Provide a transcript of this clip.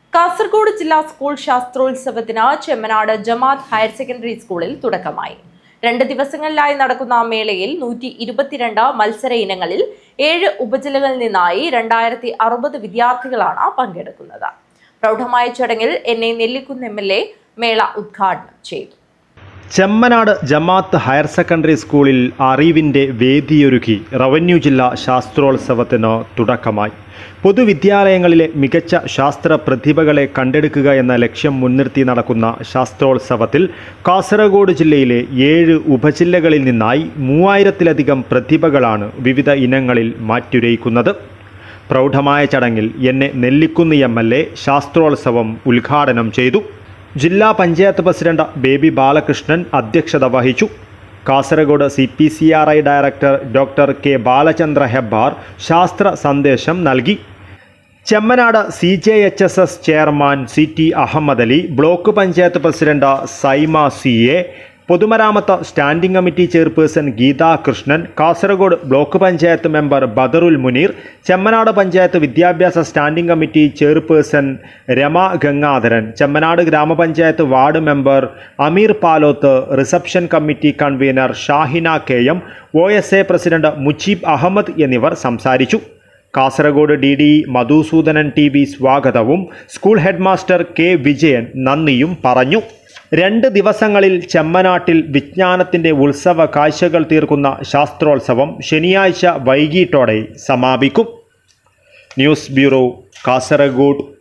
കാസർഗോഡ് ജില്ലാ സ്കൂൾ ശാസ്ത്രോത്സവത്തിന് Chemmanad Jamath higher secondary സ്കൂളിൽ തുടക്കമായി രണ്ട് ദിവസങ്ങളിലായി നടക്കുന്ന മേളയിൽ നൂറ്റി ഇരുപത്തിരണ്ട് മത്സര ഇനങ്ങളിൽ ഏഴ് ഉപജില്ലകളിൽ നിന്നായി രണ്ടായിരത്തി അറുപത് വിദ്യാർത്ഥികളാണ് പങ്കെടുക്കുന്നത് പ്രൗഢമായ ചടങ്ങിൽ N A Nellikkunnu M L A മേള ഉദ്ഘാടനം ചെയ്തു ചെമ്മനാട് ജമാത്ത് ഹയർ സെക്കൻഡറി സ്കൂളിൽ അറിവിൻ്റെ വേദിയൊരുക്കി റവന്യൂ ജില്ലാ ശാസ്ത്രോത്സവത്തിന് തുടക്കമായി പൊതുവിദ്യാലയങ്ങളിലെ മികച്ച ശാസ്ത്ര പ്രതിഭകളെ കണ്ടെടുക്കുക എന്ന ലക്ഷ്യം മുൻനിർത്തി നടക്കുന്ന ശാസ്ത്രോത്സവത്തിൽ കാസർഗോഡ് ജില്ലയിലെ ഏഴ് ഉപജില്ലകളിൽ നിന്നായി മൂവായിരത്തിലധികം പ്രതിഭകളാണ് വിവിധ ഇനങ്ങളിൽ മാറ്റുരയിക്കുന്നത് പ്രൗഢമായ ചടങ്ങിൽ എന്നെ നെല്ലിക്കുന്ന് എം എൽ എ ശാസ്ത്രോത്സവം ഉദ്ഘാടനം ചെയ്തു ജില്ലാ പഞ്ചായത്ത് പ്രസിഡന്റ് ബേബി ബാലകൃഷ്ണൻ അധ്യക്ഷത വഹിച്ചു Kasaragod C P C R I director doctor K Balachandra Hebbar ശാസ്ത്ര സന്ദേശം നൽകി Chemmanad C J H S S chairman C T Ahmed Ali block panchayat president Saima C A പൊതുമരാമത്ത് standing committee chairperson Geetha Krishnan Kasaragod block panchayat member Badarul Muneer Chemmanad panchayat വിദ്യാഭ്യാസ standing committee chairperson Rama Gangadharan Chemmanad ഗ്രാമപഞ്ചായത്ത് ward member Ameer Paloth reception committee convener Shahina K M O S A president Mujeeb Ahmed എന്നിവർ സംസാരിച്ചു Kasaragod D D Madhusoodanan T V സ്വാഗതവും school headmaster K Vijayan നന്ദിയും പറഞ്ഞു രണ്ട് ദിവസങ്ങളിൽ ചെമ്മനാട്ടിൽ വിജ്ഞാനത്തിൻ്റെ ഉത്സവ കാഴ്ചകൾ തീർക്കുന്ന ശാസ്ത്രോത്സവം ശനിയാഴ്ച വൈകിട്ടോടെ സമാപിക്കും ന്യൂസ് ബ്യൂറോ കാസർഗോഡ്